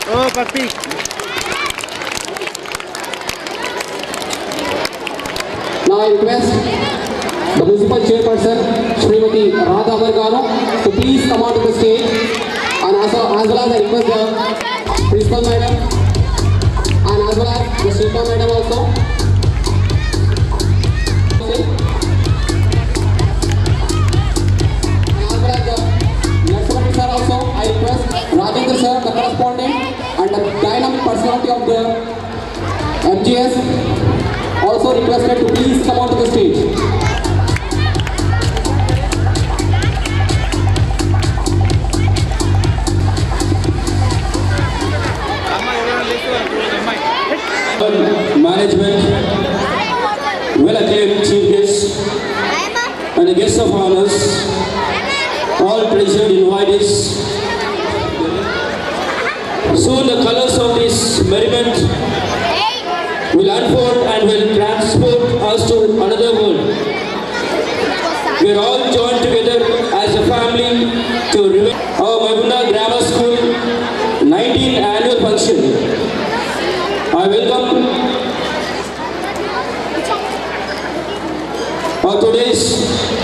Oh, Kartik. Now I request the municipal chairperson, Srimati Radha Vargano, to please come onto the stage. And as well as, well as I request the principal madam and as well as the Shilpa madam also. And as well as the Lakshmani sir also, I request Rajendra sir, the correspondent and the dynamic personality of the MGS also requested to please come onto the stage. management, well acclaimed chief guests, and the guests of honors, all treasured invitees. Soon the colors of this merriment will unfold and will transport us to another world. We are all joined together as a family to remember our Maibunda Grammar School 19th annual function. I welcome our today's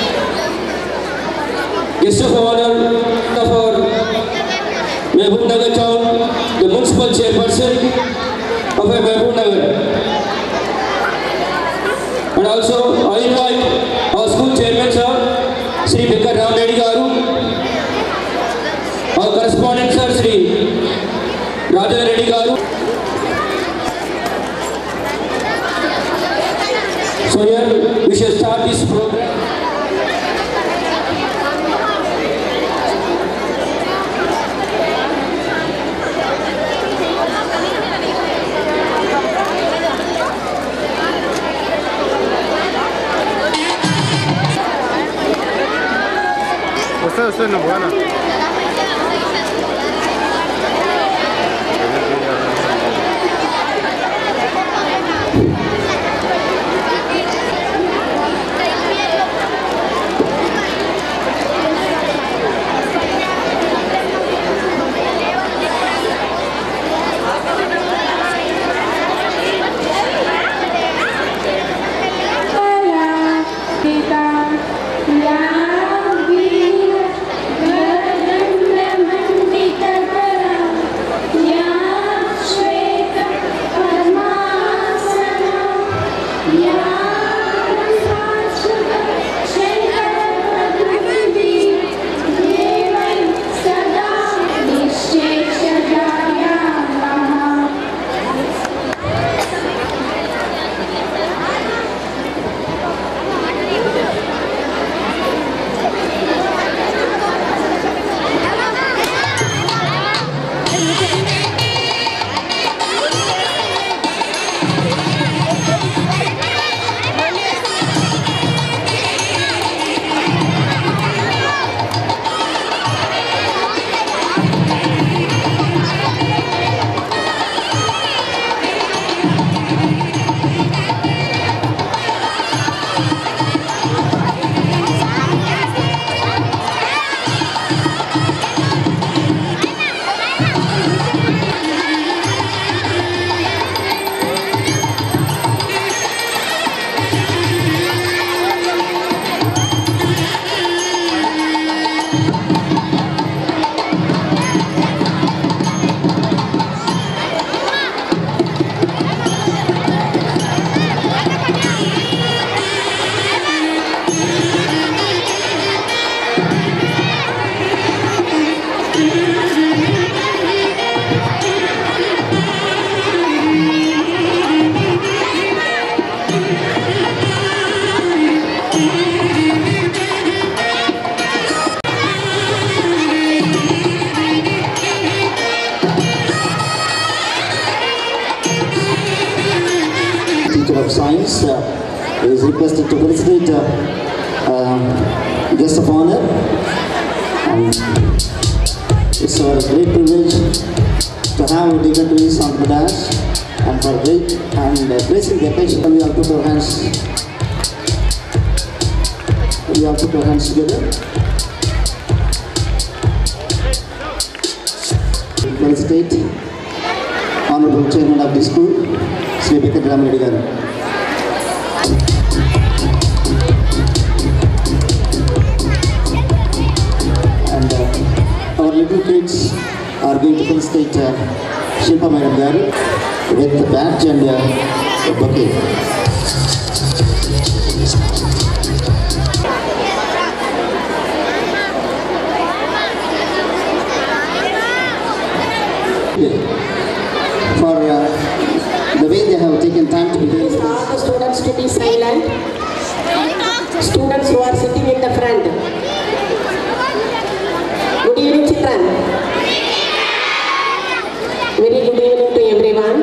guest of honor of our Mehboob Nagar town, the municipal chairperson of our Mehboob Nagar. And also I invite our school chairman sir, Sri Bekkar Ram Reddy Garu, our correspondent sir, Sri Rajan Reddy Garu. So here we shall start this program. వస్తా వస్తా నువ్వు పోనా teacher of science uh, is requested to felicitate uh, uh, guest of honor. And it's a great privilege to have dignitaries on the dais and for great and uh, gracing the occasion. We all put our hands. We all put our hands together. Felicitate Honorable Chairman of the school, Sri Venkata Ramaredi garu. And uh, our little kids are going to felicitate uh, Shilpa Madam garu with the badge and uh, a bouquet. For uh, the way they have taken time to be here. all the students to be silent. Students who are sitting in the front. Good evening, children. Very good evening to everyone.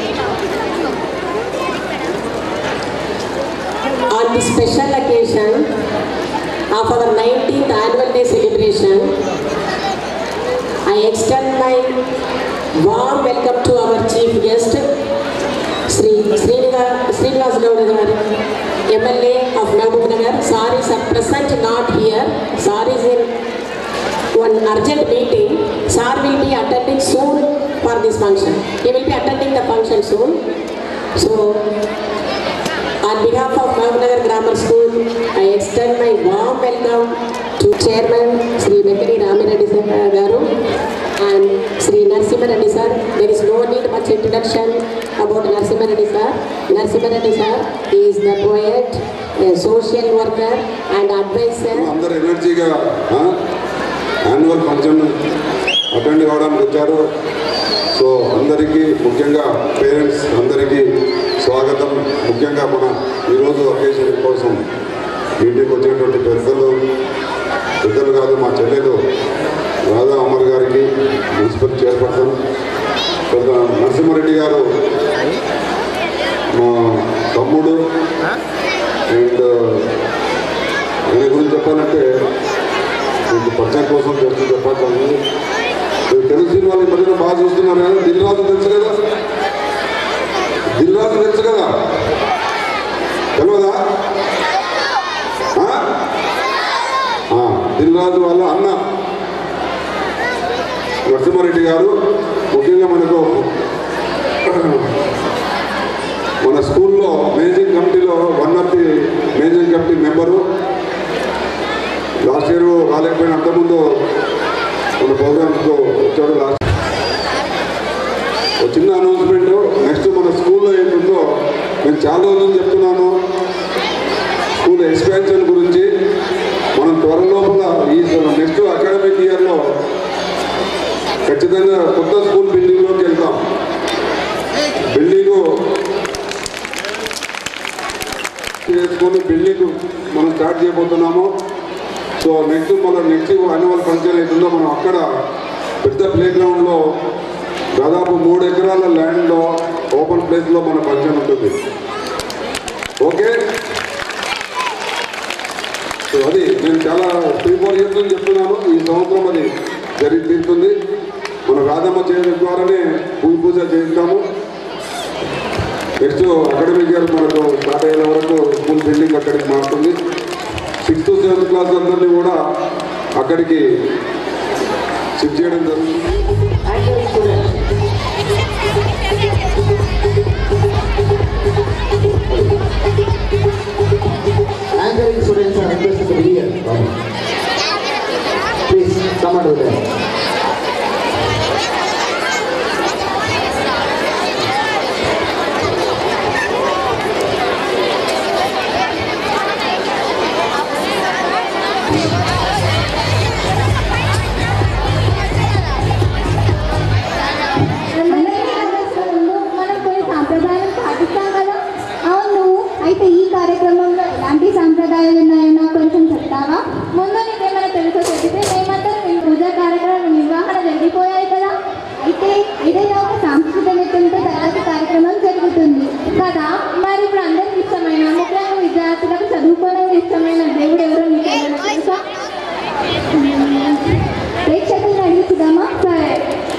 On this special occasion of our 19th annual day celebration, I extend my warm welcome to our chief guest, Sri Srinivas Srinivas Gowda garu, MLA of Mehboob Nagar. Sir is at present not here. Sir is in one urgent meeting. Sir will be attending soon for this function. He will be attending the function soon. So, on behalf of Mehboob Nagar Grammar School, I extend my warm welcome to Chairman Sri Venkati Ramireddy sir garu and Sri Narsimha Reddy sir. There is no need much introduction about Narsimha Reddy sir. Narsimha Reddy sir is the poet, a social worker and advisor. అందరు ఎనర్జీగా annual function attend కావడానికి వచ్చారు so అందరికీ ముఖ్యంగా parents అందరికీ స్వాగతం ముఖ్యంగా మన ఈరోజు అకేషన్ కోసం ఇంటికి వచ్చినటువంటి పెద్దలు పెద్దలు కాదు మా చెల్లెలు రాధా అమర్ గారికి మున్సిపల్ చైర్పర్సన్ పెద్ద నరసింహారెడ్డి గారు మా తమ్ముడు అండ్ ఆయన గురించి చెప్పాలంటే మీకు పరిచయం కోసం తెలుసు చెప్పాలి మీరు తెలుగు సినిమాలు ఈ మధ్యన బాగా చూస్తున్నారు కదా దిల్ రాజు తెలుసు కదా దిల్ రాజు తెలుసు కదా తెలియదా ఆ? ఆ, దిల్ రాజు వాళ్ళ అన్న నరసింహారెడ్డి గారు ముఖ్యంగా మనకు మన స్కూల్లో మేనేజింగ్ కమిటీలో one of the managing committee member last year రాలేకపోయిన అంతకుముందు మన ప్రోగ్రామ్స్కు వచ్చాడు లాస్ట్ ఒక చిన్న అనౌన్స్మెంట్ నెక్స్ట్ మన స్కూల్లో ఏంటుందో నేను చాలా రోజుల నుంచి చెప్తున్నాను స్కూల్ ఎక్స్పాన్షన్ గురించి మనం త్వర లోపల ఈ నెక్స్ట్ అకాడమిక్ ఇయర్లో ఖచ్చితంగా కొత్త స్కూల్ బిల్డింగ్లోకి వెళ్తాం బిల్డింగు చేసుకొని బిల్డింగ్ మనం స్టార్ట్ చేయబోతున్నాము సో నెక్స్ట్ మన నెక్స్ట్ యాన్యువల్ ఫంక్షన్ అవుతుందో మనం అక్కడ పెద్ద ప్లే గ్రౌండ్లో దాదాపు మూడు ఎకరాల ల్యాండ్లో ఓపెన్ ప్లేస్లో మన ఫంక్షన్ ఉంటుంది ఓకే సో అది నేను చాలా త్రీ ఫోర్ ఇయర్స్ నుంచి చెప్తున్నాను ఈ సంవత్సరం అది జరిగి తీరుతుంది మన రాధమ్మ చేయడం ద్వారానే పూజ పూజ చేస్తాము నెక్స్ట్ అకాడమిక్ ఇయర్ మనకు స్టార్ట్ అయ్యే వరకు స్కూల్ బిల్డింగ్ అక్కడికి మారుతుంది సిక్స్త్ సెవెంత్ క్లాస్ అందరినీ కూడా అక్కడికి షిఫ్ట్ చేయడం జరుగుతుంది Actual students. Anchoring students are requested to be here. Please come out with them. అందరికీ ముందు మనం కొన్ని సాంప్రదాయాలు పాటిస్తాం కదా అవును అయితే ఈ కార్యక్రమంలో ఎలాంటి సాంప్రదాయాలు ఉన్నాయో నాకు కొంచెం చెప్తావా ముందు నీకేమైనా తెలుసో చెబితే మేమందరం ఈ పూజా కార్యక్రమం నిర్వహణ జరిగిపోయాయి కదా అయితే ఏదైనా ఒక సాంస్కృతిక నృత్యంతో తరగతి కార్యక్రమం జరుగుతుంది కదా మరి ఇప్పుడు అందరికి ఇష్టమైన ముఖ్యంగా విద్యార్థులకు చదువుకోవడానికి ఇష్టమైన దేవుడు ఎవరో మీకు ఏమైనా తెలుసా ప్రేక్షకులను అడుగుతుందామా సరే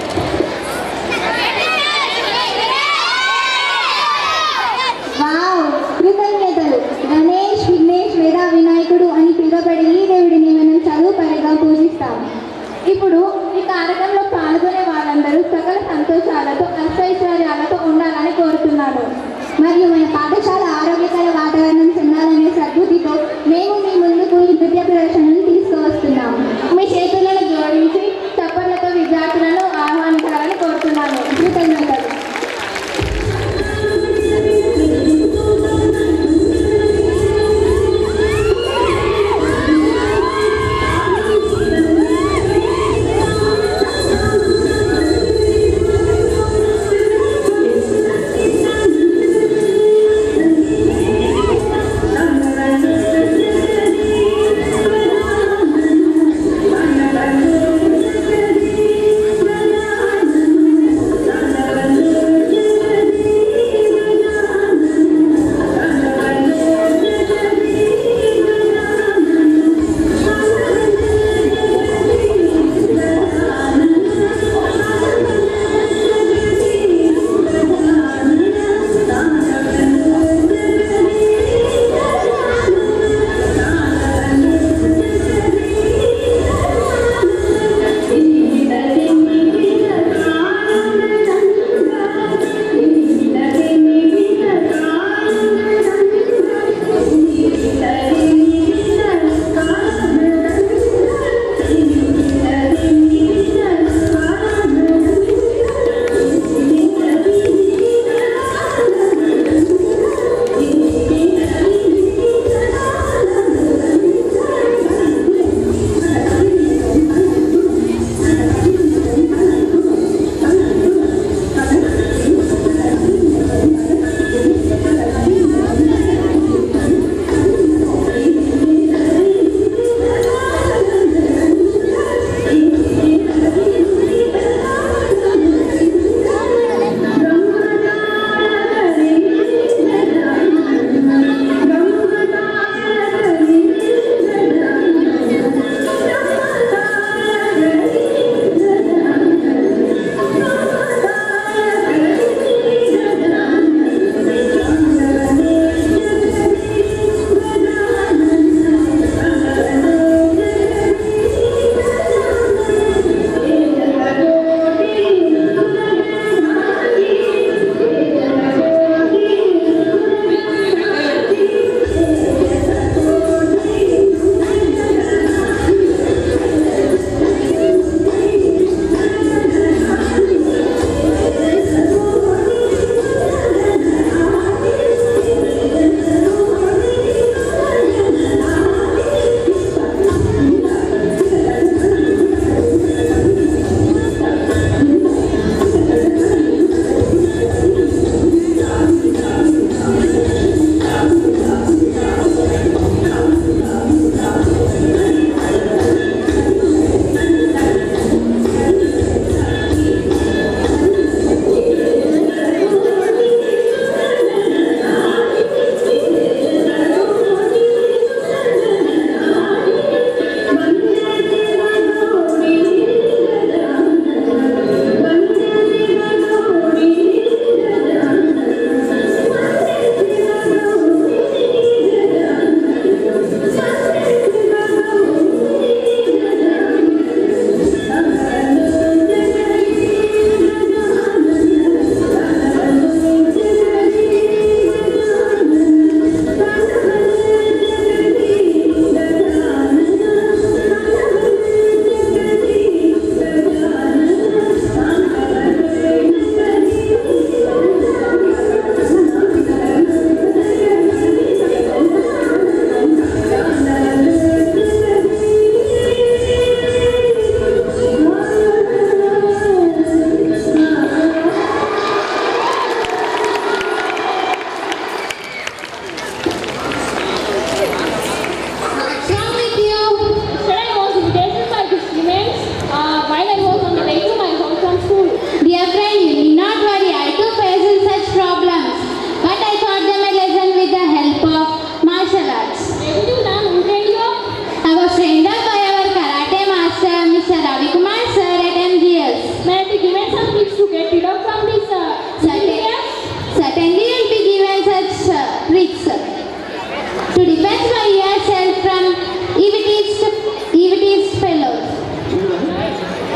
వావ్ కృతజ్ఞతలు గణేష్ విఘ్నేష్ వేద వినాయకుడు అని పిలువబడే ఈ దేవుడిని మనం చదువు పరంగా పూజిస్తాము ఇప్పుడు ఈ కార్యక్రమంలో పాల్గొనే వాళ్ళందరూ సకల సంతోషాలతో అష్టైశ్వర్యాలతో కోరుతున్నాను మరియు మన పాఠశాల ఆరోగ్యకర వాతావరణం చెందాలనే సద్బుద్ధితో మేము మీ ముందుకు ఈ నృత్య ప్రదర్శనను తీసుకువస్తున్నాము మీ చేతులను జోడించి చప్పట్లతో విద్యార్థులను ఆహ్వానించాలని కోరుతున్నాను కృతజ్ఞతలు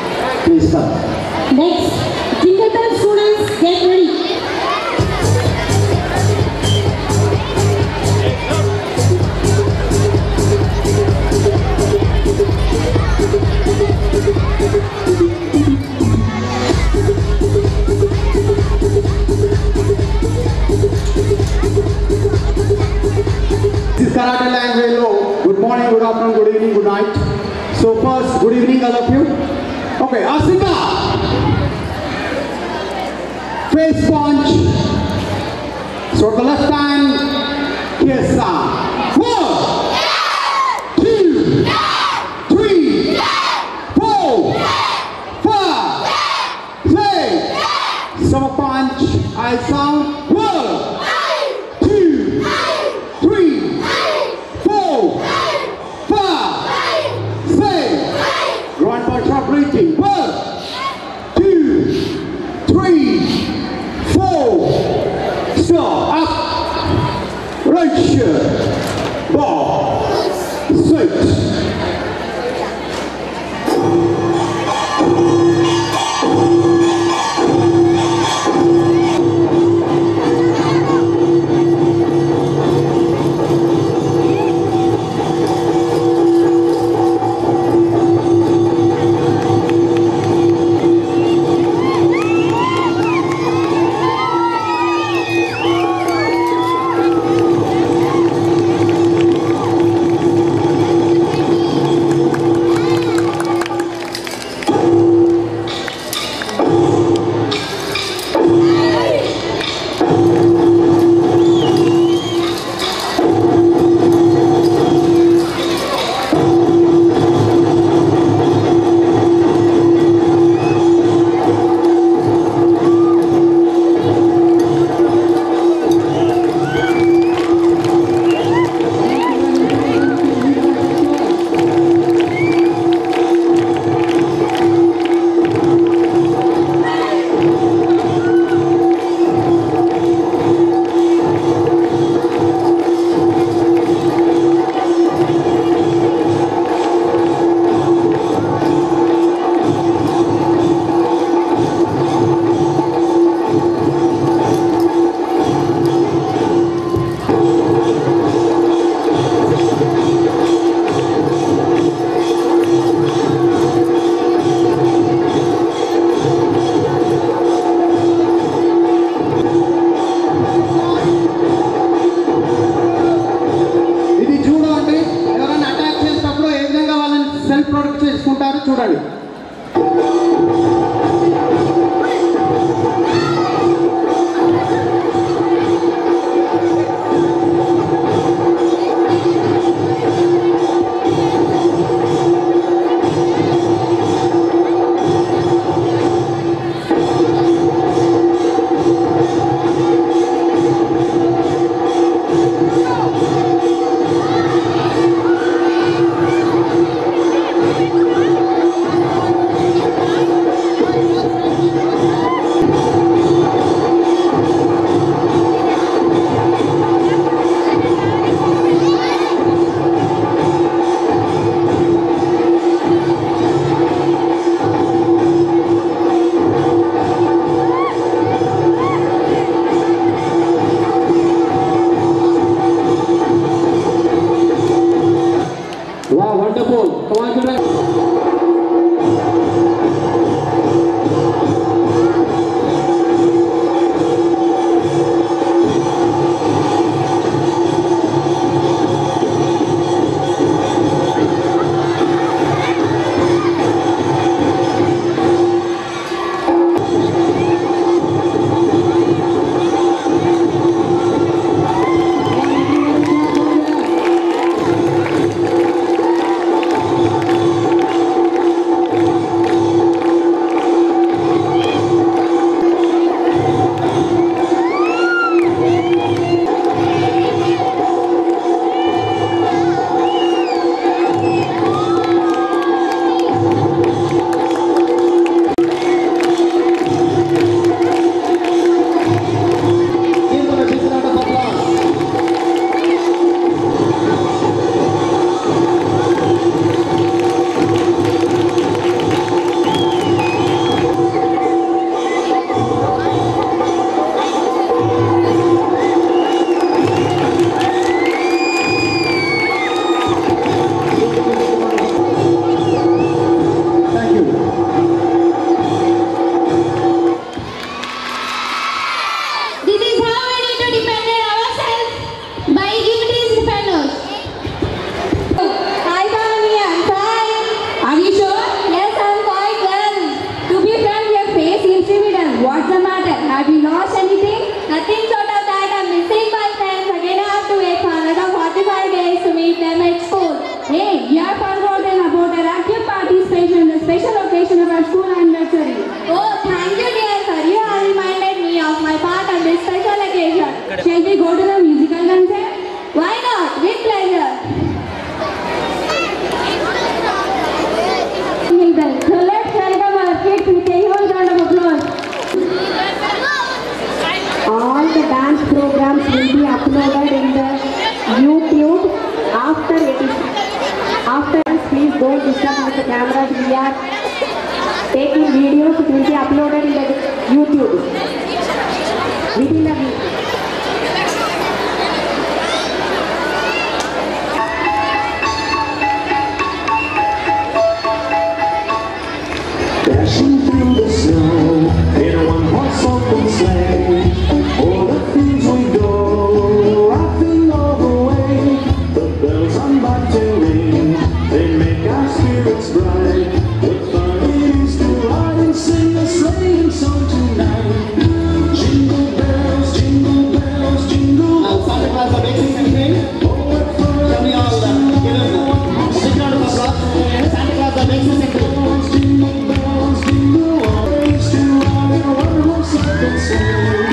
Next, Tinkerton students, get ready. This is Karate language low. Good morning, good afternoon, good evening, good night. So first, good evening all of you. Okay, Asika. Face punch. So the left hand, kiss down. One, two, three, four, five, six. Summer punch. I sound. One, two, three, four, five, six. One more shot breathing. One, two, three, four. Stop. Up. Right shirt. Ball. Six. ఇది చూడండి ఎవరైనా attack చేసేటప్పుడు ఏ విధంగా వాళ్ళని self protect చేసుకుంటారో చూడండి Wow, wonderful. Come on, children. Shall we go to the musical concert? Why not? With pleasure. So let's welcome our kids with a huge round of applause. All the dance programs will be uploaded in the YouTube after it is after please don't disturb with the cameras we are taking videos it will be uploaded in the YouTube within a week. Dashing through the snow in one horse open sleigh. O'er the fields we go, laughing all the way. The bells on back to ring, they make our spirits bright. What fun it is to ride and sing a sleighing song tonight. Jingle bells, jingle bells, jingle. Now, Santa Claus are making something. Oh, what fun Can we all uh, give a big round of applause? Santa Claus are making something. Jingle bells, jingle all the way to ride in a one-horse open sleigh.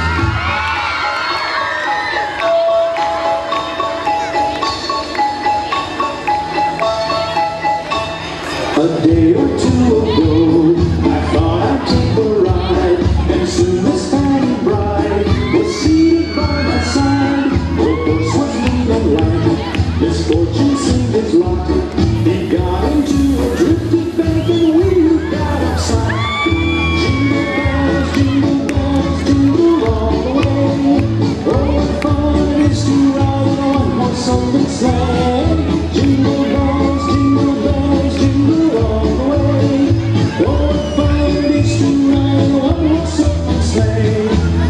A day or two ago, I thought I'd take a ride, and soon as Fanny Bride was seated by my side, the horse was lean and light. Misfortune seemed his lot. He got into a drifted bank and we got upside. Jingle bells, jingle bells, jingle all the way. Oh, what fun it is to ride in a one-horse open sleigh. Jingle bells, jingle bells, jingle all the way. Oh, what fun it is to ride in a one-horse open sleigh.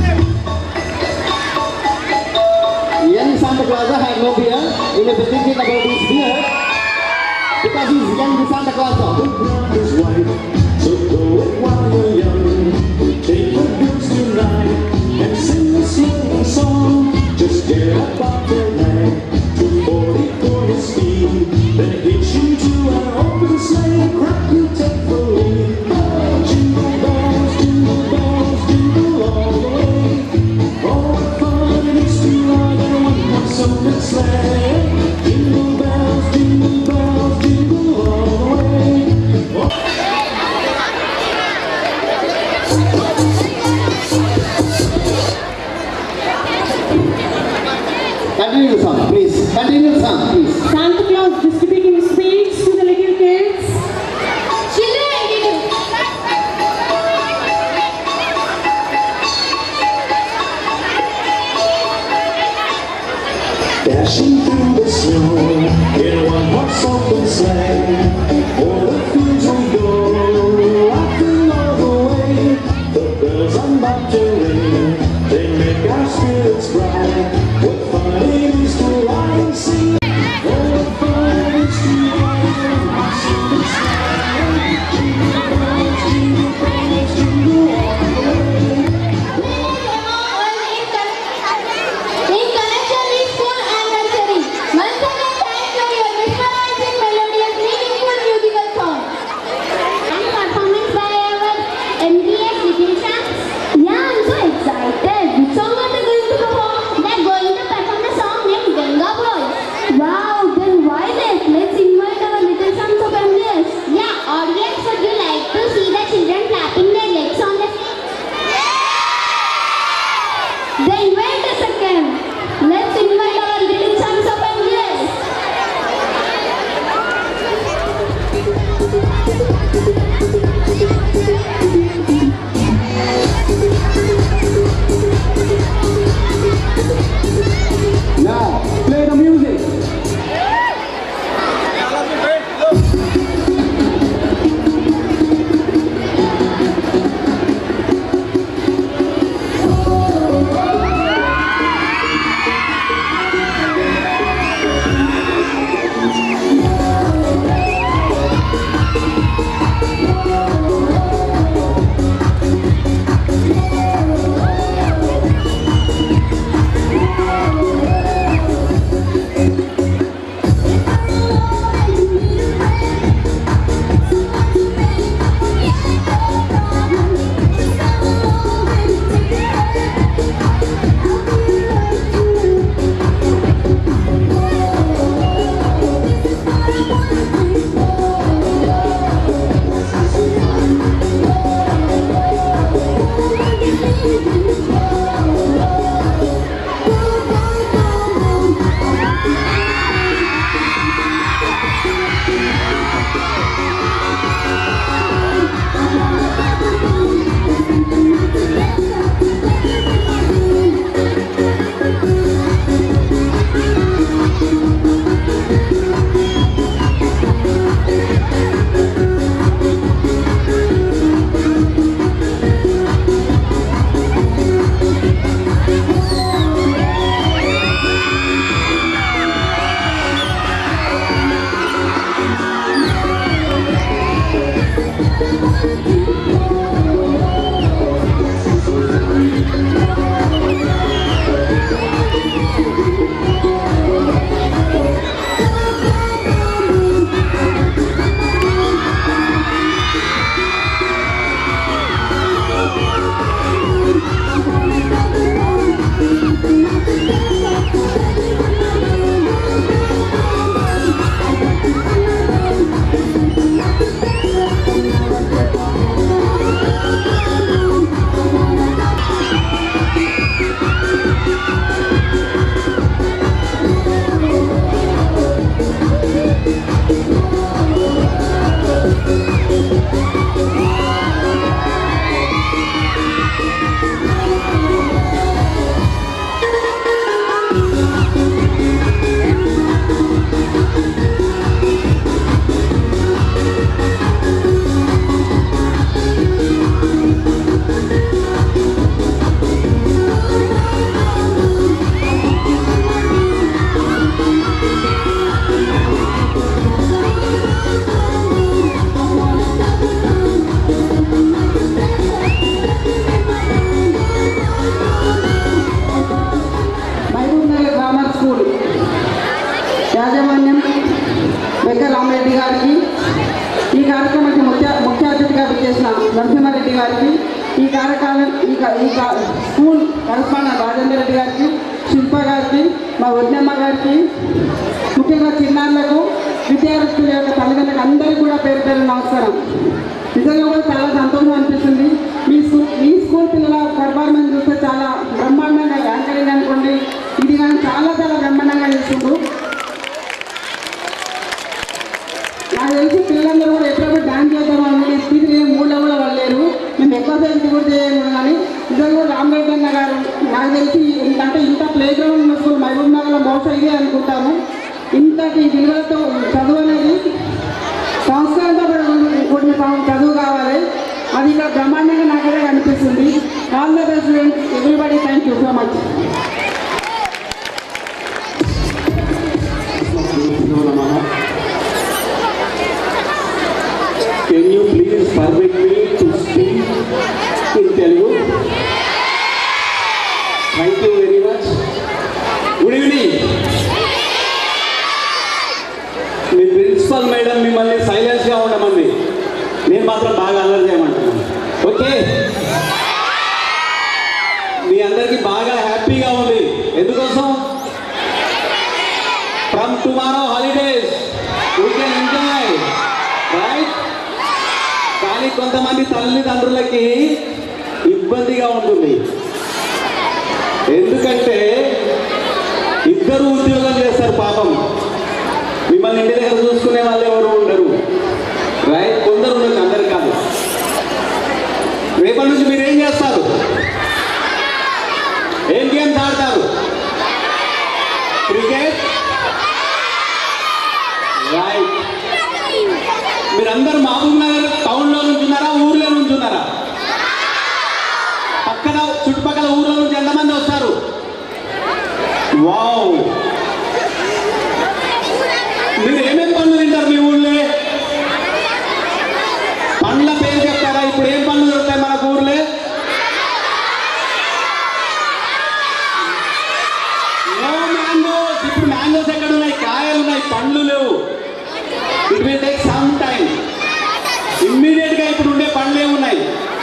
Young Santa Claus had no beard. He may be thinking about his beard because he's young Santa Claus. The ground is white, so go it while you're young. Take the goods tonight and sing a sleighing song. Just get up off the nag to 40 for his speed. Then hitch you to an open sleigh, crack you take the lead. Jingle bells, jingle bells, jingle all the way. Oh, what fun it is to ride in a one-horse open sleigh. Jingle bells, jingle bells, jingle all the way. Continue the song, please. Continue the song, please. Santa Claus distributing sweets to the little kids. Children, Dashing through the snow in one horse open sleigh. O'er the fields we go, laughing all the way. The bells on back to ring, they make our spirits bright. What fun it is to ride and sing! Oh, what fun it is to ride in a horse open sleigh. Jingle bells, jingle bells, jingle all the way. In connection with school anniversary, once again thanks for your mesmerizing, melodious, meaningful musical song. ఈ కార్యక్రమం ఈ కా- ఈ కా- school correspondent Rajendra Reddy గారికి శిల్ప గారికి మా వడ్నమ్మ గారికి ముఖ్యంగా చిన్నారులకు విద్యార్థుల యొక్క తల్లిదండ్రులకు అందరికీ కూడా పేరు పేరు నమస్కారం నిజంగా కూడా చాలా సంతోషం అనిపిస్తుంది మీ స్కూల్ మీ స్కూల్ పిల్లల పర్ఫార్మెన్స్ చూస్తే చాలా బ్రహ్మాండంగా యాంకరింగ్ అనుకోండి ఇది కానీ చాలా చాలా బ్రహ్మాండంగా చేస్తుండ్రు నాకు తెలిసి పిల్లలందరూ కూడా ఎప్పుడప్పుడు డాన్స్ చేద్దాం అని స్పీచ్ మూడులో కూడా వాళ్ళేరు మేము ఎక్కువ సేపు కూడా చేయను కానీ నిజంగా కూడా రామరెడ్డి అన్న గారు నాకు తెలిసి ఇంత అంటే ఇంత ప్లే గ్రౌండ్ ఉన్న స్కూల్ మహబూబ్ నగర్లో బహుశా ఇదే అనుకుంటాము ఇంతటి విలువలతో చదువు అనేది సంస్కారంతో కూడిన కూడిన సం- చదువు కావాలి అది ఇక్కడ బ్రహ్మాండంగా నాకైతే కనిపిస్తుంది all the best everybody thank you so much Can you please permit me to speak in Telugu? Thank you very much. Good evening. మీ ప్రిన్సిపల్ మేడం మిమ్మల్ని సైలెన్స్గా ఉండమంది నేను మాత్రం బాగా అల్లరి చేయమంటున్నాను ఓకే మీ అందరికీ బాగా హ్యాపీగా ఉంది ఎందుకోసం from tomorrow holidays we can enjoy right కానీ కొంతమంది తల్లిదండ్రులకి ఇబ్బందిగా ఉంటుంది ఎందుకంటే ఇద్దరు ఉద్యోగం చేస్తారు పాపం మిమ్మల్ని ఇంటి దగ్గర చూసుకునే వాళ్ళు ఎవరు ఉండరు రైట్ కొందరు ఉండరు అందరు కాదు రేపటి నుంచి మీరు ఏం చేస్తారు ఏం గేమ్స్ ఆడతారు క్రికెట్ రైట్ మీరందరూ మహబూబ్ నగర్ టౌన్లో నుంచి ఉన్నారా ఊర్లో నుంచి ఉన్నారా పక్కన చుట్టుపక్కల ఊర్ల నుంచి ఎంతమంది వస్తారు వావ్ మీరు ఏమేం పండ్లు తింటారు మీ ఊళ్ళో పండ్ల పేరు చెప్తారా ఇప్పుడు ఏం పండ్లు దొరుకుతాయి మనకు ఊర్లో నో మ్యాంగోస్ ఇప్పుడు మ్యాంగోస్ ఎక్కడ ఉన్నాయి కాయలు ఉన్నాయి పండ్లు లేవు it will take some time immediate గా ఇప్పుడు ఉండే పండ్లు ఏమున్నాయి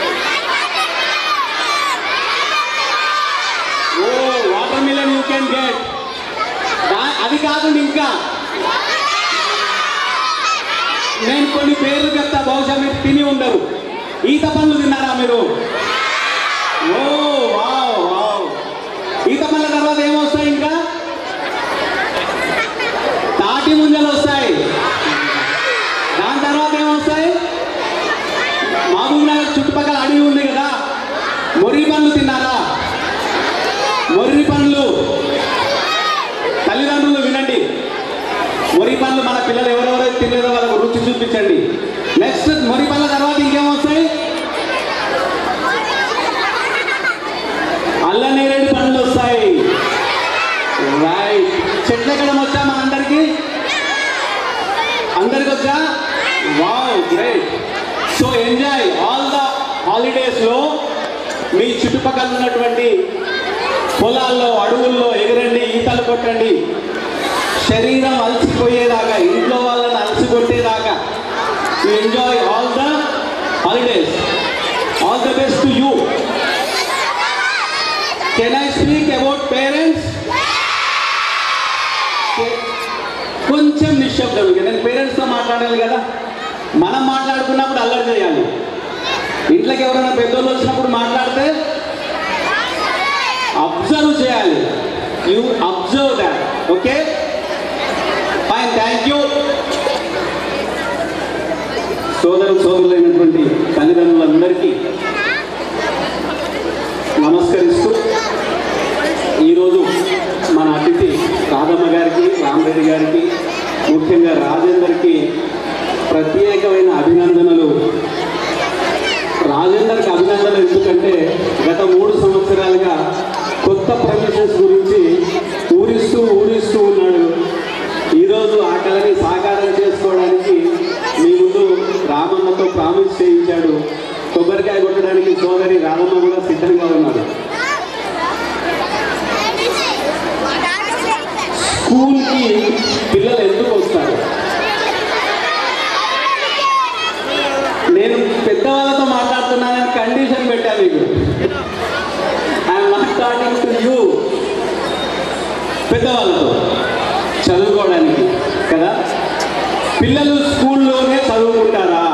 oh watermelon you can get అది కాకుండా ఇంకా నేను కొన్ని పేర్లు చెప్తా బహుశా మీరు తిని ఉండరు ఈత పండ్లు తిన్నారా మీరు ఓ వావ్ వావ్ ఈత పండ్ల తర్వాత ఏమొస్తాయి ఇంకా తాటి ముంజలు వస్తాయి దాని తర్వాత ఏమొస్తాయి మహబూబ్ నగర్ చుట్టుపక్కల అడవి ఉంది కదా మొర్రి పండ్లు తిన్నారా మొర్రి పండ్లు తల్లిదండ్రులు వినండి మొరి పండ్లు మన పిల్లలు ఎవరెవరైతే తినలేదో వాళ్ళకు రుచి చూపించండి నెక్స్ట్ మొరి పండ్ల తర్వాత ఇంకేమొస్తాయి అల్ల నేరేడు పండ్లు వస్తాయి రైట్ చెట్లు ఎక్కడం వచ్చా మనందరికీ అందరికి వచ్చా wow great so enjoy all the హాలిడేస్లో మీ చుట్టుపక్కల ఉన్నటువంటి పొలాల్లో అడవుల్లో ఎగరండి ఈతలు కొట్టండి శరీరం అలసిపోయేదాకా ఇంట్లో వాళ్ళని అలసికొట్టేదాకా you enjoy all the holidays all the best to you can I speak about parents కొంచెం నిశ్శబ్దం ఇక నేను పేరెంట్స్తో మాట్లాడాలి కదా మనం మాట్లాడుకున్నప్పుడు అల్లరి చేయాలి ఇంట్లోకి ఎవరైనా పెద్దోళ్ళు వచ్చినప్పుడు మాట్లాడితే అబ్జర్వ్ చేయాలి you observe that okay fine thank you సోదరు సోదరులైనటువంటి తల్లిదండ్రులందరికీ నమస్కరిస్తూ ఈరోజు మన అతిథి రాధమ్మ గారికి రామరెడ్డి గారికి ముఖ్యంగా రాజేందర్కి ప్రత్యేకమైన అభినందనలు రాజేందర్కి అభినందనలు ఎందుకంటే గత మూడు సంవత్సరాలుగా కొత్త ప్రమిషన్స్ గురించి ఊరిస్తూ ఊరిస్తూ ఉన్నాడు ఈరోజు ఆ కళని సాకారం చేసుకోవడానికి మీ ముందు రామన్నతో ప్రామిస్ చేయించాడు కొబ్బరికాయ కొట్టడానికి సోదరి రామమ్మ కూడా సిద్ధంగా ఉన్నారు స్కూల్కి పిల్లలు ఎందుకు వస్తారు నేను పెద్దవాళ్ళతో మాట్లాడుతున్నానని కండిషన్ పెట్టాను మీకు పిల్లలు స్కూల్లోనే చదువుకుంటారా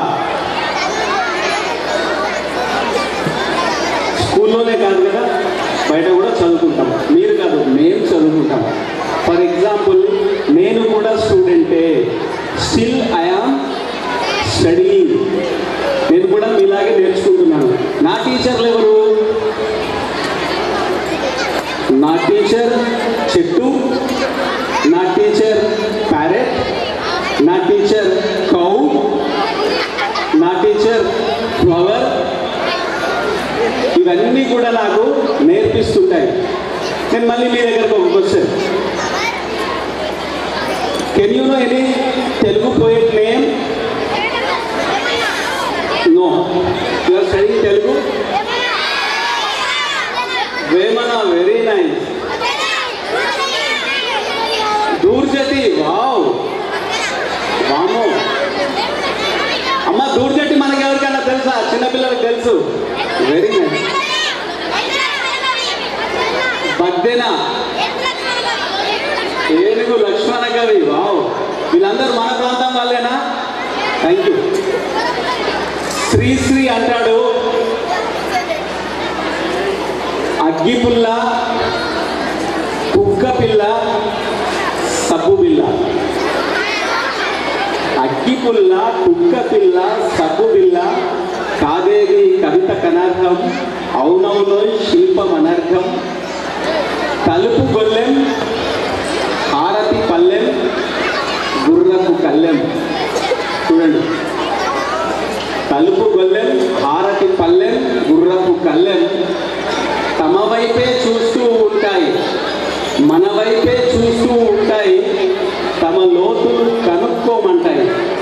స్కూల్లోనే కాదు కదా బయట కూడా చదువుకుంటాం మీరు కాదు మేము చదువుకుంటాం ఫర్ ఎగ్జాంపుల్ నేను కూడా స్టూడెంటే స్టిల్ ఐఆమ్ స్టడీయింగ్ నేను కూడా మీలాగే నేర్చుకుంటున్నాను నా టీచర్లు ఎవరు నా టీచర్ చెట్టు నా టీచర్ ప్యారెట్ నా టీచర్ కౌ నా టీచర్ ఫ్లవర్ ఇవన్నీ కూడా నాకు నేర్పిస్తుంటాయి నేను మళ్ళీ మీ దగ్గరకు ఒక question can you know any Telugu poet name no you are study Telugu Vemana very nice Dhurjati wow వామో అమ్మ దూర్జటి మనకి ఎవరికైనా తెలుసా చిన్నపిల్లలకు తెలుసు వెరీ నైస్ బద్దెన ఏనుగు లక్ష్మణ కవి వావ్ వీళ్ళందరూ మన ప్రాంతం వాళ్ళేనా థ్యాంక్ యూ శ్రీశ్రీ అంటాడు అగ్గిపుల్ల కుక్క పిల్ల సబ్బు బిల్ల అగ్గిపుల్ల కుక్క పిల్ల సబ్బు బిల్ల కాదేది కవిత కనర్హం అవునవులో శిల్పం అనర్ఘం తలుపు గొల్లెం హారతి పల్లెం గుర్రపు కల్లెం చూడండి తలుపు గొల్లెం హారతి పల్లెం గుర్రపు కల్లెం తమ వైపే చూస్తూ ఉంటాయి మన వైపే చూస్తూ ఉంటాయి తమ లోతులు కనుక్కోమంటాయి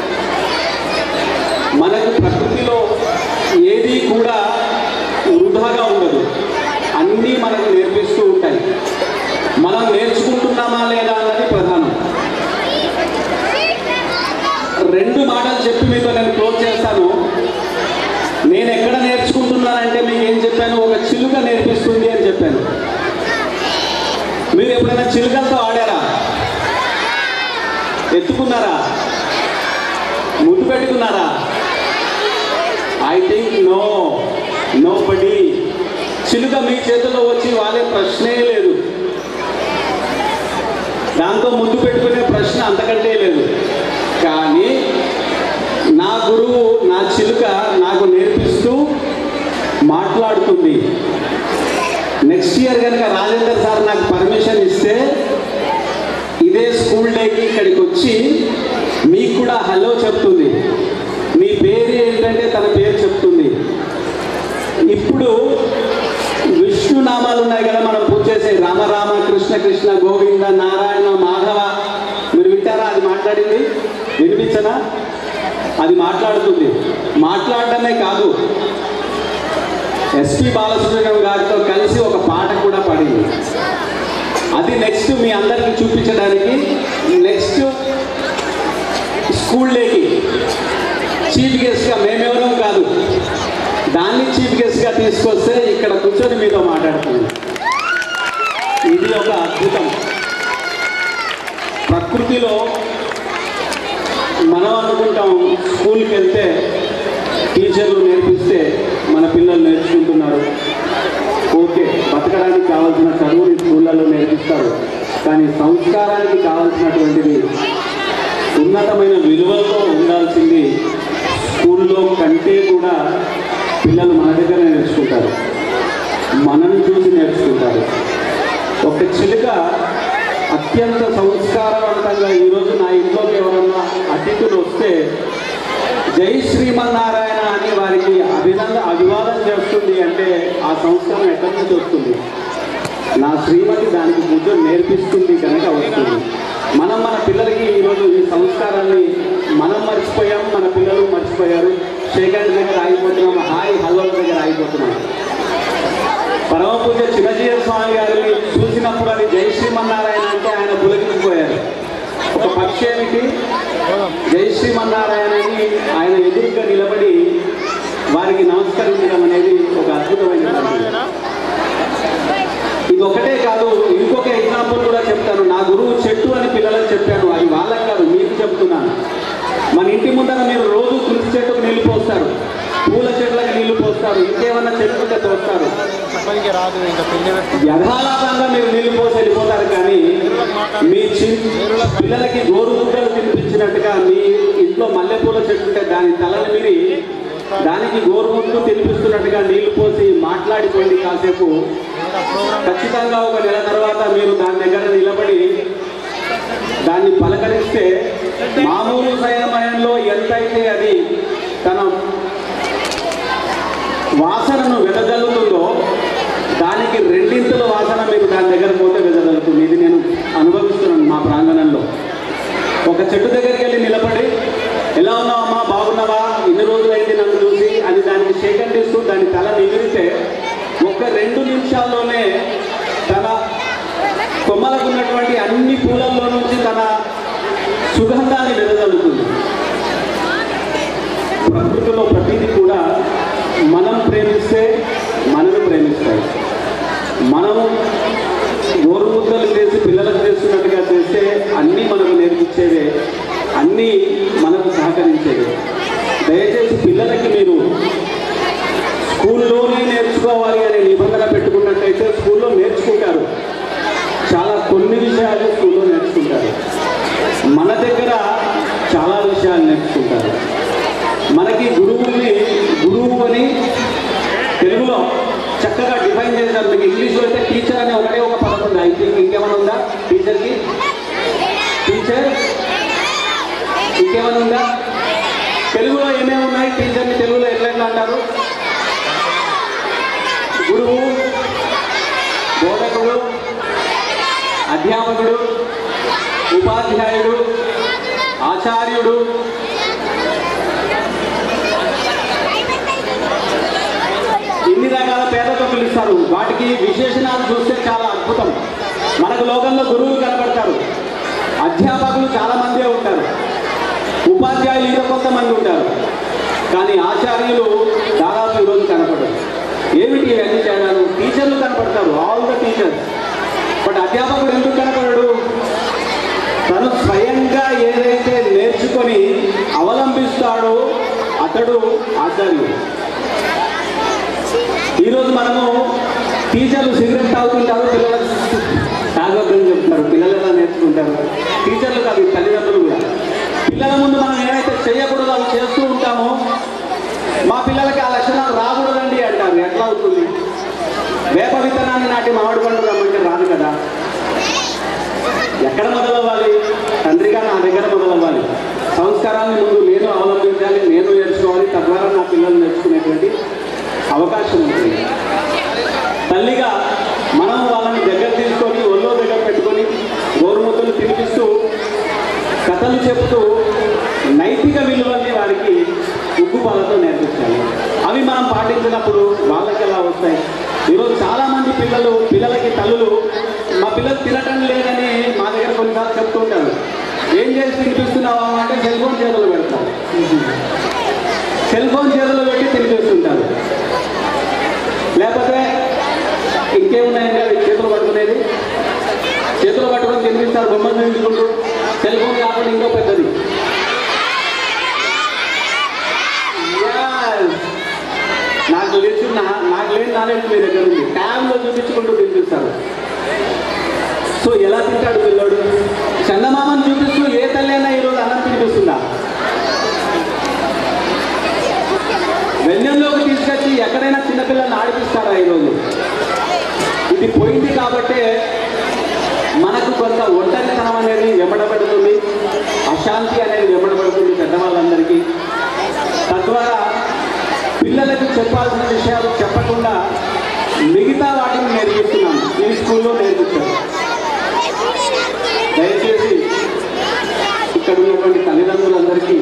మనకు ప్రకృతిలో ఏది కూడా వృధాగా ఉండదు అన్నీ మనకు నేర్పిస్తూ ఉంటాయి మనం నేర్చుకుంటున్నామా లేదా అన్నది ప్రధానం రెండు మాటలు చెప్పి మీతో నేను క్లోజ్ చేస్తాను నేను ఎక్కడ నేర్చుకుంటున్నానంటే మీకు ఏం చెప్పాను ఒక చిలుక నేర్పిస్తుంది అని చెప్పాను మీరు ఎప్పుడైనా చిలుకలతో ఆడారా ఎత్తుకున్నారా ముద్దు పెట్టుకున్నారా ఐ థింక్ నో నో బడి చిలుక మీ చేతిలో వచ్చి వాళ్ళే ప్రశ్నే లేదు దాంతో ముద్దు పెట్టుకునే ప్రశ్న అంతకంటే లేదు కానీ నా గురువు నా చిలుక నాకు నేర్పిస్తూ మాట్లాడుతుంది నెక్స్ట్ ఇయర్ కనుక రాజేందర్ సార్ నాకు పర్మిషన్ ఇస్తే ఇదే స్కూల్ డేకి ఇక్కడికి వచ్చి మీకు కూడా హలో చెప్తుంది మీ పేరు ఏంటంటే తన పేరు చెప్తుంది ఇప్పుడు విష్ణు నామాలు ఉన్నాయి కదా మనం పూజ చేసే రామ రామ కృష్ణ కృష్ణ గోవింద నారాయణ మాధవ మీరు వింటారా అది మాట్లాడింది వినిపించనా అది మాట్లాడుతుంది మాట్లాడటమే కాదు ఎస్పి బాలసుబ్రహ్మణ్యం గారితో కలిసి ఒక పాట కూడా పాడింది అది నెక్స్ట్ మీ అందరికి చూపించడానికి నెక్స్ట్ స్కూల్ డేకి చీఫ్ గెస్ట్గా మేమెవరం కాదు దాన్ని చీఫ్ గెస్ట్గా తీసుకొస్తే ఇక్కడ కూర్చొని మీతో మాట్లాడుతుంది ఇది ఒక అద్భుతం ప్రకృతిలో మనం అనుకుంటాం స్కూల్కి వెళ్తే టీచర్లు నేర్పిస్తే మన పిల్లలు నేర్చుకుంటున్నారు ఓకే బతకడానికి కావాల్సిన చదువుని స్కూళ్ళల్లో నేర్పిస్తారు కానీ సంస్కారానికి కావాల్సినటువంటిది ఉన్నతమైన విలువలతో ఉండాల్సింది స్కూల్లో కంటే కూడా పిల్లలు మన దగ్గర నేర్చుకుంటారు మనని చూసి నేర్చుకుంటారు ఒక చిలుక అత్యంత సంస్కారవంతంగా ఈరోజు నా ఇంట్లోకి ఎవరన్నా అతిథులు వస్తే జై శ్రీమన్నారాయణ అని వారికి అభినంద అభివాదం చేస్తుంది అంటే ఆ సంస్కారం ఎక్కడి నుంచి వస్తుంది నా శ్రీమతి దానికి పూజ నేర్పిస్తుంది కనుక వస్తుంది మనం మన పిల్లలకి ఈరోజు ఈ సంస్కారాన్ని మనం మర్చిపోయాం మన పిల్లలు మర్చిపోయారు సెకండ్ దగ్గర ఆగిపోతున్నాం హాయ్ హలో దగ్గర ఆగిపోతున్నాం పరమ పూజ చిన్నజీవ స్వామి గారిని చూసినప్పుడు అది జై శ్రీమన్నారాయణ అంటే ఆయన పులకించిపోయారు ఒక పక్షి ఏమిటి జై శ్రీమన్నారాయణని ఆయన ఎదురుగా నిలబడి వారికి నమస్కరించడం అనేది ఒక అద్భుతమైన పని. ఇది ఒకటే కాదు ఇంకొక ఎగ్జాంపుల్ కూడా చెప్తాను నా గురువు చెట్టు అని పిల్లలకు చెప్పాను అది వాళ్ళకి కాదు మీకు చెప్తున్నాను చదవడానికి రాదు ఇంకా పెళ్లి పెట్టుకుంటే యథాలాపంగా మీరు నీళ్లు పోసి వెళ్ళిపోతారు కానీ మీ చి- పిల్లలకి గోరుముద్దలు తినిపించినట్టుగా మీ ఇంట్లో మల్లెపూల చెట్టు ఉంటే దాని తలని మీరి దానికి గోరుముద్దు తినిపిస్తున్నట్టుగా నీళ్లు పోసి మాట్లాడిపోయింది కాసేపు ఖచ్చితంగా ఒక నెల తర్వాత మీరు దాని దగ్గర నిలబడి దాన్ని పలకరిస్తే మామూలు సమయంలో ఎంతైతే అది తన వాసనను వెదజల్లుతుందో దానికి రెండింతల వాసన మీరు దాని దగ్గర పోతే వెదజల్లుతుంది ఇది నేను అనుభవిస్తున్నాను మా ప్రాంగణంలో ఒక చెట్టు దగ్గరికి వెళ్ళి నిలబడి ఎలా ఉన్నావమ్మా బాగున్నావా ఇన్ని రోజులైంది నన్ను చూసి అని దానికి సేకరిస్తూ దాని తల నిగిరితే ఒక రెండు నిమిషాల్లోనే తన కొమ్మలకు ఉన్నటువంటి అన్ని పూలల్లో నుంచి తన సుగంధాన్ని వెదజల్లుతుంది ప్రకృతిలో ప్రతిదీ కూడా మనం ప్రేమిస్తే మనను ప్రేమిస్తాయి మనము గోరుముద్దలు చేసి పిల్లలకు చేస్తున్నట్టుగా చేస్తే అన్నీ మనకు నేర్పించేవే అన్నీ మనకు సహకరించేవి దయచేసి పిల్లలకి మీరు స్కూల్లోనే నేర్చుకోవాలి అనే నిబంధన పెట్టుకున్నట్టయితే స్కూల్లో నేర్చుకుంటారు చాలా కొన్ని విషయాలు స్కూల్లో నేర్చుకుంటారు మన దగ్గర చాలా విషయాలు నేర్చుకుంటారు మనకి గురువుని గురువు అని తెలుగులో చక్కగా డిఫైన్ చేశారు మీకు ఇంగ్లీష్లో అయితే టీచర్ అనే ఒకటే ఒక పదం ఉంది ఐ థింక్ ఇంకేమైనా ఉందా టీచర్కి టీచర్ ఇంకేమైనా ఉందా తెలుగులో ఏమేమి ఉన్నాయి టీచర్ని తెలుగులో ఎట్లా ఎట్లా అంటారు గురువు బోధకుడు అధ్యాపకుడు ఉపాధ్యాయుడు ఆచార్యుడు ఇన్ని రకాల పేర్లతో పిలుస్తారు వాటికి విశేషణాలు చూస్తే చాలా అద్భుతం మనకు లోకంలో గురువులు కనబడతారు అధ్యాపకులు చాలా మందే ఉంటారు ఉపాధ్యాయులు ఇంకా కొంతమంది ఉంటారు కానీ ఆచార్యులు దాదాపు ఈరోజు కనపడరు ఏమిటి ఇవన్నీ తేడాలు టీచర్లు కనపడతారు ఆల్ ద టీచర్స్ బట్ అధ్యాపకుడు ఎందుకు కనపడడు తను స్వయంగా ఏదైతే నేర్చుకొని అవలంబిస్తాడో అతడు ఆచార్యుడు ఈరోజు మనము టీచర్లు సిగరెట్ తాగుతుంటారు పిల్లలకు తాగొద్దని చెప్తారు పిల్లలు ఎలా నేర్చుకుంటారు టీచర్లు కాదు తల్లిదండ్రులు కూడా పిల్లల ముందు మనం ఏమైతే చేయకూడదు అవి చేస్తూ ఉంటామో మా పిల్లలకి ఆ లక్షణాలు రాకూడదండి అంటారు ఎట్లా అవుతుంది వేప విత్తనాన్ని నాటి మామిడి పండు రమ్మంటే రాదు కదా ఎక్కడ మొదలవ్వాలి తండ్రిగా నా దగ్గర మొదలవ్వాలి సంస్కారాన్ని ముందు నేను అవలంబించాలి నేను నేర్చుకోవాలి తద్వారా నా పిల్లలు నేర్చుకునేటువంటి అవకాశం ఉంటుంది తల్లిగా మనం వాళ్ళని దగ్గర తీసుకొని ఒళ్ళో దగ్గర పెట్టుకొని గోరుముద్దలు తినిపిస్తూ కథలు చెప్తూ నైతిక విలువల్ని వారికి ఉగ్గుపాలతో నేర్పించాలి అవి మనం పాటించినప్పుడు వాళ్ళకి ఎలా వస్తాయి ఈరోజు చాలా మంది పిల్లలు పిల్లలకి తల్లులు మా పిల్లలు తినటం లేదని మా దగ్గర కొన్నిసార్లు చెప్తుంటారు ఏం చేసి తినిపిస్తున్నావా అంటే సెల్ ఫోన్ చేతులు పెడతారు సెల్ ఫోన్ చేతులు పెట్టి తినిపిస్తుంటారు లేకపోతే ఇంకేమున్నాయండి అవి చేతులు పట్టుకునేది చేతులు పట్టుకొని తినిపిస్తారు బొమ్మలు తినిపించుకుంటూ సెల్ ఫోన్ కాకుండా ఇంకో పెద్దది Yes. నాకు లేచి నా- నాకు లేని నాలెడ్జ్ మీ దగ్గర ఉంది ట్యాబ్లో చూపించుకుంటూ తినిపిస్తారు సో ఎలా తింటాడు పిల్లోడు చందమామని చూపిస్తూ ఏ తల్లి అయినా ఈరోజు అన్నం తినిపిస్తుందా వెన్నెల్లోకి తీసుకొచ్చి ఎక్కడైనా చిన్నపిల్లల్ని ఆడిపిస్తారా ఈరోజు ఇది పోయింది కాబట్టే మనకు కొంత ఒంటరితనం అనేది వెంబడబడుతుంది అశాంతి అనేది వెంబడబడుతుంది పెద్దవాళ్ళందరికీ తద్వారా పిల్లలకు చెప్పాల్సిన విషయాలు చెప్పకుండా మిగతా వాటిని నేర్పిస్తున్నాను ఈ స్కూల్లో నేర్పించాను దయచేసి ఇక్కడ ఉన్నటువంటి తల్లిదండ్రులందరికీ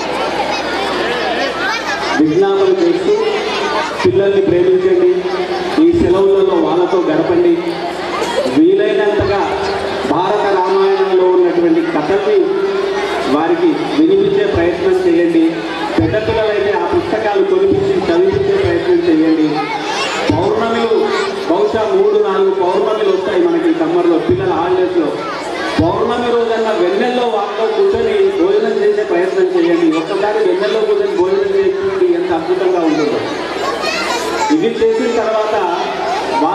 విజ్ఞాపన చేస్తూ పిల్లల్ని ప్రేమించండి ఈ సెలవులలో వాళ్ళతో గడపండి వీలైనంతగా భారత రామాయణంలో ఉన్నటువంటి కథల్ని వారికి వినిపించే ప్రయత్నం చేయండి పెద్ద పిల్లలైతే ఆ పుస్తకాలు కొనిపించి చదివించే ప్రయత్నం చేయండి పౌర్ణమిలు బహుశా మూడు నాలుగు పౌర్ణమిలు వస్తాయి మనకి సమ్మర్లో పిల్లల హాలిడేస్లో పౌర్ణమి రోజన్నా వెన్నెల్లో వాళ్ళతో కూర్చొని భోజనం చేసే ప్రయత్నం చేయండి ఒక్కసారి వెన్నెల్లో కూర్చొని భోజనం చేసి ఎంత అద్భుతంగా ఉంటుందో ఇది చేసిన తర్వాత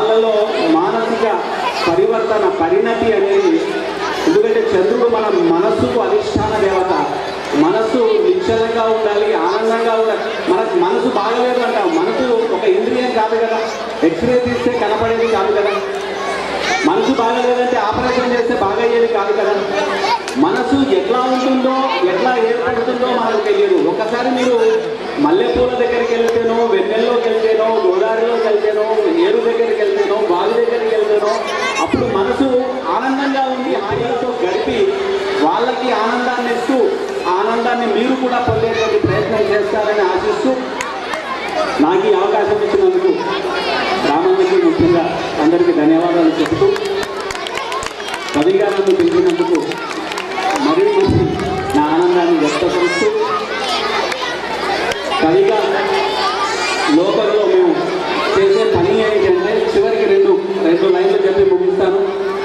తన పరిణతి అనేది ఎందుకంటే చంద్రుడు మన మనస్సుకు అధిష్టాన దేవత మనస్సు నిశ్చలంగా ఉండాలి ఆనందంగా ఉండాలి మన మనసు బాగలేదు అంటాం మనసు ఒక ఇంద్రియం కాదు కదా ఎక్స్రే తీస్తే కనపడేది కాదు కదా మనసు బాగలేదంటే ఆపరేషన్ చేస్తే బాగయ్యేది కాదు కదా మనసు ఎట్లా ఉంటుందో ఎట్లా ఏర్పడుతుందో మనకు తెలియదు ఒకసారి మీరు మల్లెపూల దగ్గరికి వెళ్తేనో వెన్నెల్లోకి వెళ్తేనో గోదావరిలోకి వెళ్తేనో ఏరు దగ్గరికి వెళ్తేనో బావి దగ్గరికి వెళ్తేనో అప్పుడు మనసు ఆనందంగా ఉండి హాయిలతో గడిపి వాళ్ళకి ఆనందాన్ని ఇస్తూ ఆ ఆనందాన్ని మీరు కూడా పొందేటువంటి ప్రయత్నం చేస్తారని ఆశిస్తూ నాకు ఈ అవకాశం ఇచ్చినందుకు రామన్నకి ముఖ్యంగా అందరికీ ధన్యవాదాలు చెబుతూ కవిగా నన్ను పిలిచినందుకు మరీ మంచి నా ఆనందాన్ని వ్యక్తపరుస్తూ కవిగా లోకంలో మేము చేసే పని ఏంటంటే చివరికి రెండు రెండు లైన్లు చెప్పి ముగిస్తాను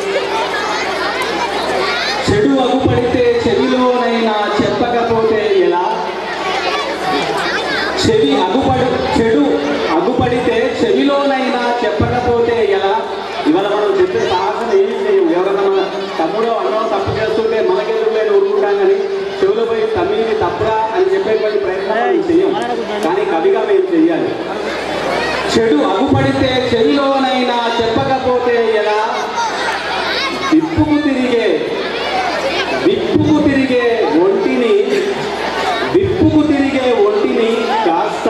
చెడు అగుపడితే చెవిలోనైనా చెప్పకపోతే ఎలా చెవి అగుపడి చెడు అగుపడితే చెవిలోనైనా చెప్పకపోతే ఎలా ఇవాళ మనం చెప్పే సాహసం ఏమీ చేయం ఎవరైనా మన తమ్ముడో అన్నో తప్పు చేస్తుంటే మనకెదురులే ఊరుకుంటాం కానీ చెవులు పోయి తమ్మిది తప్పురా అని చెప్పేటువంటి ప్రయత్నం మనం చెయ్యం కానీ కవిగా మేము చెయ్యాలి చెడు అగుపడితే చెవిలోనైనా చెప్పకపోతే ఎలా విప్పుకు తిరిగే విప్పుకు తిరిగే ఒంటిని విప్పుకు తిరిగే ఒంటిని కాస్త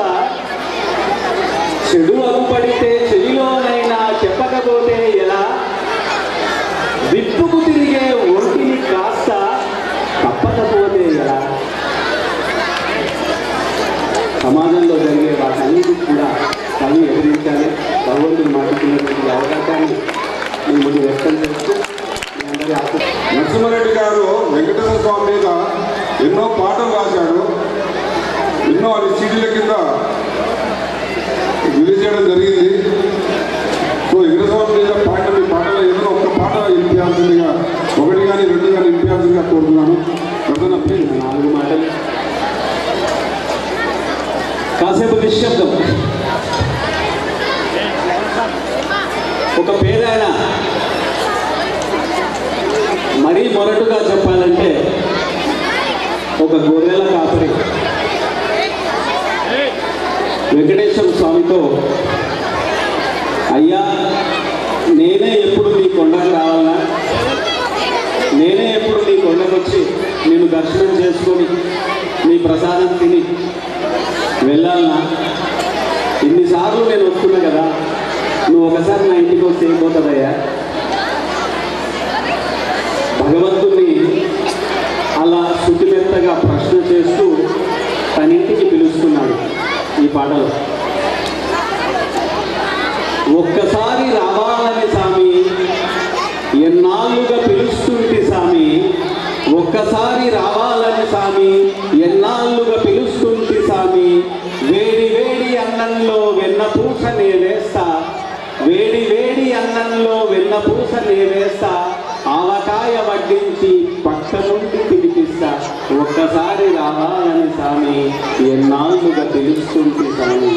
చెడు అగుపడితే చెవిలోనైనా చెప్పకపోతే ఎలా విప్పుకు తిరిగే ఒంటిని కాస్త తప్పకపోతే ఎలా సమాజంలో జరిగే వాటన్నిటి కూడా కవి ఎదిరించాలి భగవంతుడు మాట్లాడుతున్నటువంటి అవకాశాన్ని మీ ముందు వ్యక్తం చేస్తూ మీ అందరి ఆశ నరసింహారెడ్డి గారు వెంకటేశ్వర స్వామి మీద ఎన్నో పాటలు రాశాడు ఎన్నో అది సీడీల కింద రిలీజ్ చేయడం జరిగింది సో వెంకటేశ్వర మీద పాట మీ పాటలు ఎన్నో ఒక్క పాట వినిపించాల్సిందిగా ఒకటి కానీ రెండు కానీ వినిపించాల్సిందిగా కోరుతున్నాను ప్రధాన ప్లీజ్ నాలుగు మాటలు కాసేపు నిశ్శబ్దం ఒక పేదాయన మరీ మొరటుగా చెప్పాలంటే ఒక గొర్రెల కాపరి వెంకటేశ్వర స్వామితో అయ్యా నేనే ఎప్పుడు నీ కొండకు రావాలనా నేనే ఎప్పుడు నీ కొండకు వచ్చి నేను దర్శనం చేసుకొని నీ ప్రసాదం తిని వెళ్ళాలనా ఇన్నిసార్లు నేను వస్తున్నా కదా నువ్వు ఒకసారి నా ఇంటికి వస్తే ఏమైపోతుందయ్యా భగవంతుని అలా శుతిమెత్తగా ప్రశ్న చేస్తూ తన ఇంటికి పిలుస్తున్నాడు ఈ పాటలో ఒక్కసారి రావాలని సామి ఎన్నాళ్ళుగా పిలుస్తుంటి సామి ఒక్కసారి రావాలని సామి ఎన్నాళ్ళుగా పిలుస్తుంటి సామి వేడి వేడి అన్నంలో వెన్న పూస నే వేస్తా వేడి వేడి అన్నంలో వెన్న పూస నే వేస్తా ఆవకాయ వడ్డించి పక్క నుండి పిలిపిస్తా ఒక్కసారి రావాలని సామి ఎన్నాళ్ళుగా పిలుస్తుంటి సామి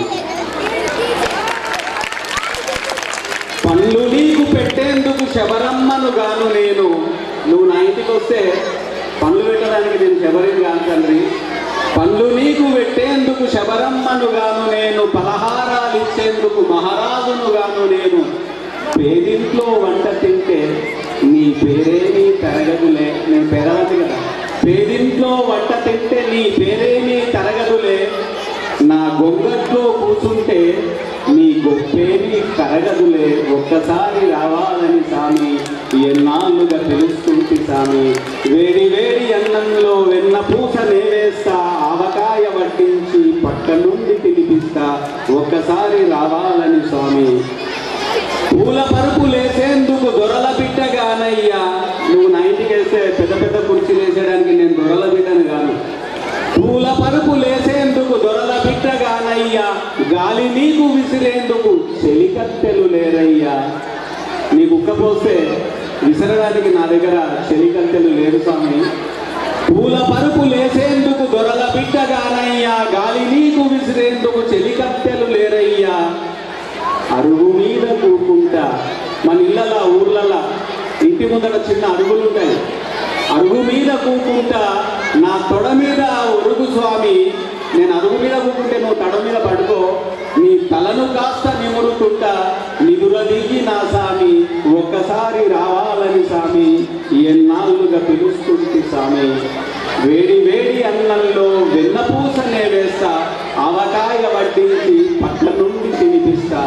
పళ్ళు నీకు పెట్టేందుకు శబరమ్మను గాను నేను నువ్వు నా ఇంటికి వస్తే పళ్ళు పెట్టడానికి నేను శబరిని కాను తండ్రి పళ్ళు నీకు పెట్టేందుకు శబరమ్మను గాను నేను పలహారాలు ఇచ్చేందుకు మహారాజును గాను నేను పేదింట్లో వంట తింటే నీ పేరేమీ పెరగదులే నేను పెరగదు కదా పేదింట్లో వంట తింటే నీ పేరేమీ తరగదులే నా గొంగట్లో కూర్చుంటే నీ గొప్పేమి కరగదులే ఒక్కసారి రావాలని సామి ఎన్నాళ్ళుగా తెలుస్తుంది సామి వేడి వేడి అన్నంలో వెన్న పూస నేవేస్తా ఆవకాయ వడ్డించి పక్క నుండి తినిపిస్తా ఒక్కసారి రావాలని స్వామి పూల పరుపు లేసేందుకు దొరల బిడ్డగానయ్యా నువ్వు నా ఇంటికి వేస్తే పెద్ద పెద్ద కుర్చీలు వేసేయడానికి నేను దొరల బిడ్డను కాను పూల పరుపు లేసేందుకు దొరల బిడ్డగానయ్యా గాలి నీకు విసిరేందుకు చెలికత్తెలు లేరయ్యా నీ కుక్క పోస్తే విసరడానికి నా దగ్గర చెలికత్తెలు లేరు స్వామి పూల పరుపు లేసేందుకు దొరల బిడ్డగానయ్యా గాలి నీకు విసిరేందుకు చెలికత్తెలు లేరయ్యా అరుగు మీద కూకుంటా మన ఇళ్ళలా ఊర్లలా ఇంటి ముందర చిన్న అరుగులు ఉంటాయి అరుగు మీద కూకుంటా నా తొడ మీద ఒరుగు స్వామి నేను అరుగు మీద కూకుంటే నువ్వు తొడ మీద పడుకో నీ తలను కాస్త నిమురుతుంటా నిదుర దిగి నా సామి ఒక్కసారి రావాలని సామి ఎన్నాళ్ళుగా పిలుస్తుంది సామి వేడి వేడి అన్నంలో వెన్నపూసనే వేస్తా ఆవకాయ వడ్డించి పట్ల నుండి తినిపిస్తా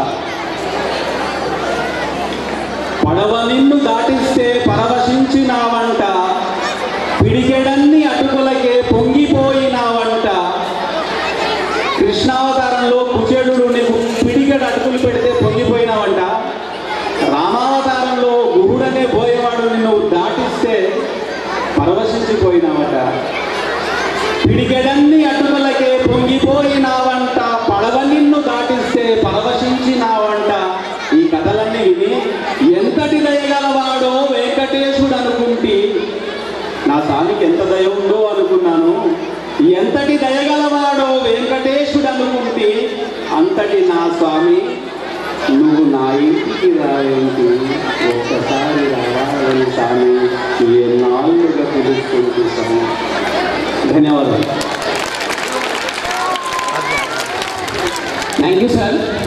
పడవ నిన్ను దాటిస్తే పరవశించినావంట పిడికెడన్ని అటుకులకే పొంగిపోయినావంట కృష్ణావతారంలో కుచేడుడు నీకు పిడికెడు అటుకులు పెడితే పొంగిపోయినావంట రామావతారంలో గురుడనే పోయేవాడు నిన్ను దాటిస్తే పరవశించిపోయినావట పిడికెడన్ని అటుకులకే పొంగిపోయినావంట పడవ నిన్ను దాటిస్తే పరవశించినావంట ఈ కథలన్నీ విని ఎంతటి దయగలవాడో వెంకటేశుడు అనుకుంటి నా స్వామికి ఎంత దయ ఉందో అనుకున్నాను ఎంతటి దయగలవాడో వెంకటేశుడు అనుకుంటి అంతటి నా స్వామి నువ్వు నా ఇంటికి రావేంటి ఒక్కసారి రావాలని స్వామి ఎన్నాళ్ళుగా పిలుస్తుంది స్వామి ధన్యవాదాలు థ్యాంక్ యూ సార్